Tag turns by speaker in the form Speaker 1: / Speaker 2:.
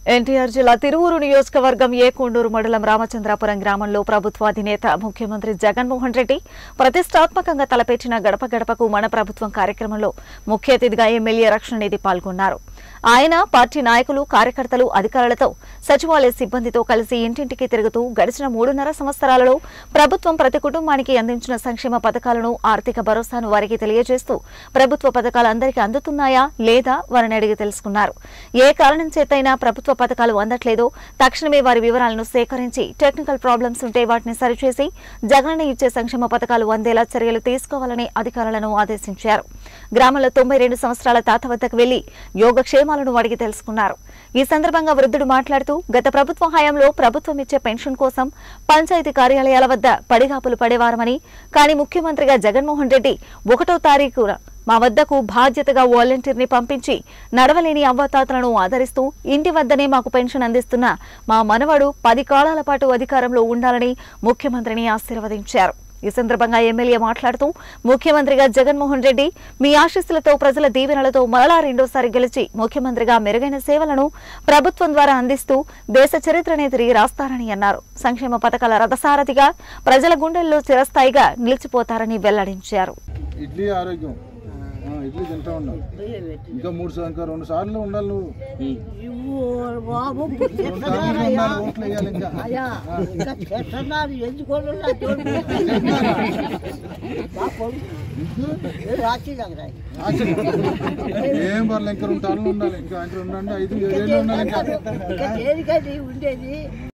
Speaker 1: ఎన్టీఆర్ జిల్లా తిరువూరు నియోజకవర్గం ఏకొండూరు మండలం రామచంద్రాపురం గ్రామంలో ప్రభుత్వ అధినేత ముఖ్యమంత్రి జగన్మోహన్ రెడ్డి ప్రతిష్టాత్మకంగా తలపెట్టిన గడప గడపకు మన ప్రభుత్వం కార్యక్రమంలో ముఖ్య అతిథిగా ఎమ్మెల్యే రక్షణ నిధి పాల్గొన్నారు ఆయన పార్టీ నాయకులు కార్యకర్తలు అధికారులతో సచివాలయ సిబ్బందితో కలిసి ఇంటింటికి తిరుగుతూ గడిచిన మూడున్నర సంవత్సరాలలో ప్రభుత్వం ప్రతి కుటుంబానికి అందించిన సంక్షేమ పథకాలను ఆర్థిక భరోసాను వారికి తెలియజేస్తూ ప్రభుత్వ పథకాలు అందరికీ అందుతున్నాయా లేదా వారిని అడిగి తెలుసుకున్నారు ఏ కారణం చేతైనా ప్రభుత్వ పథకాలు అందట్లేదో తక్షణమే వారి వివరాలను సేకరించి టెక్నికల్ ప్రాబ్లమ్స్ ఉంటే వాటిని సరిచేసి జగనన్న ఇచ్చే సంక్షేమ పథకాలు అందేలా చర్యలు తీసుకోవాలని అధికారులను ఆదేశించారు గ్రామంలో తొంభై రెండు సంవత్సరాల తాత వద్దకు వెళ్లి యోగక్షేమాలను అడిగి తెలుసుకున్నారు ఈ సందర్భంగా వృద్ధుడు మాట్లాడుతూ గత ప్రభుత్వ హయాంలో ప్రభుత్వం ఇచ్చే పెన్షన్ కోసం పంచాయతీ కార్యాలయాల వద్ద పడిగాపులు పడేవారమని కానీ ముఖ్యమంత్రిగా జగన్మోహన్ రెడ్డి ఒకటో తారీఖున మా వద్దకు బాధ్యతగా వాలంటీర్ని పంపించి నడవలేని అవ్వతాతలను ఆదరిస్తూ ఇంటి వద్దనే మాకు పెన్షన్ అందిస్తున్న మా మనవడు పది కాలాల పాటు అధికారంలో ఉండాలని ముఖ్యమంత్రిని ఆశీర్వదించారు ఈ సందర్భంగా ఎమ్మెల్యే మాట్లాడుతూ ముఖ్యమంత్రిగా జగన్మోహన్ రెడ్డి మీ ఆశీస్సులతో ప్రజల దీవెనలతో మరలా రెండోసారి గెలిచి ముఖ్యమంత్రిగా మెరుగైన సేవలను ప్రభుత్వం ద్వారా అందిస్తూ దేశ చరిత్రనే తిరిగి రాస్తారని అన్నారు సంక్షేమ పథకాల రథసారథిగా ప్రజల గుండెల్లో చిరస్థాయిగా నిలిచిపోతారని వెల్లడించారు
Speaker 2: ఇడ్లీ ఆరోగ్యం ఆ, ఇడ్లీ తింటా ఉండాలి ఇంకా మూడు సార్లు ఇంకా రెండు సార్లు ఉండాలి నువ్వు
Speaker 3: ఇవ్వు బాబు
Speaker 2: రెండు సార్లు ఉండాలి ఓట్లు వేయాలి ఇంకా
Speaker 3: అయ్యా ఇంకా చేస్తున్నారు ఎందుకోళ్ళు రాసి దగ్గర
Speaker 2: ఏం పర్లేదు ఇంకా రెండు సార్లు ఉండాలి ఇంకా ఇంకా ఉండండి ఐదు ఏళ్ళు ఉండాలి ఇంకా
Speaker 3: ఇంకా దేనికది ఉండేది